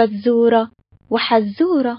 فزورة وحزورة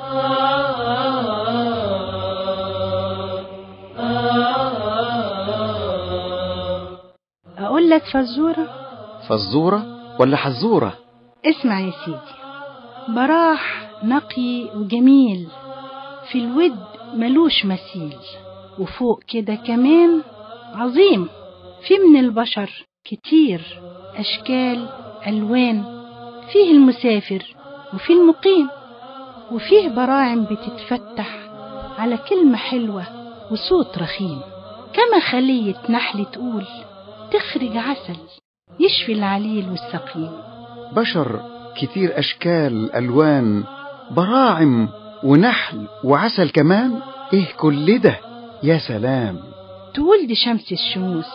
أقول لك فزورة فزورة ولا حزورة اسمع يا سيدي براح نقي وجميل في الود ملوش مثيل وفوق كده كمان عظيم في من البشر كتير أشكال ألوان فيه المسافر وفيه المقيم وفيه براعم بتتفتح على كلمة حلوة وصوت رخيم كما خلية نحل تقول تخرج عسل يشفي العليل والسقيم بشر كتير أشكال ألوان براعم ونحل وعسل كمان إيه كل ده يا سلام تقول دي شمس الشموس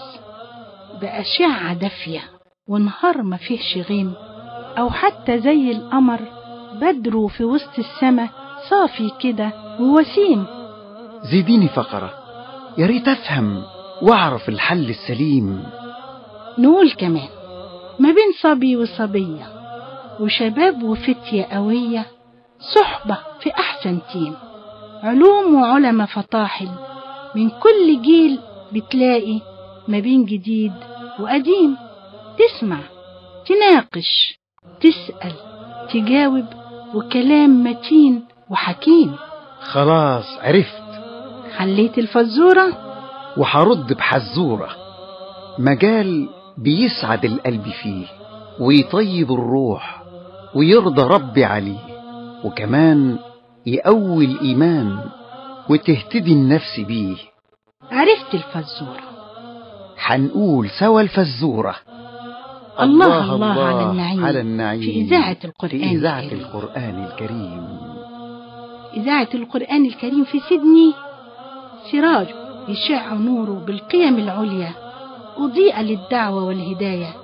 بأشعة دافية ونهار ما فيهش غيم أو حتى زي القمر بدره في وسط السما صافي كده ووسيم زيديني فقرة يا ريت أفهم وأعرف الحل السليم نقول كمان ما بين صبي وصبية وشباب وفتية قوية صحبة في أحسن تيم علوم وعلماء فطاحل من كل جيل بتلاقي ما بين جديد وقديم تسمع تناقش تسأل تجاوب وكلام متين وحكيم خلاص عرفت حليت الفزورة وحرد بحزورة مجال بيسعد القلب فيه ويطيب الروح ويرضى ربي عليه وكمان يقوي الإيمان وتهتدي النفس بيه عرفت الفزورة حنقول سوا الفزورة الله الله على النعيم على النعيم في إذاعة القرآن في إذاعة الكريم. القرآن الكريم إذاعة القرآن الكريم في سيدني سراج يشع نوره بالقيم العليا أضيء للدعوة والهداية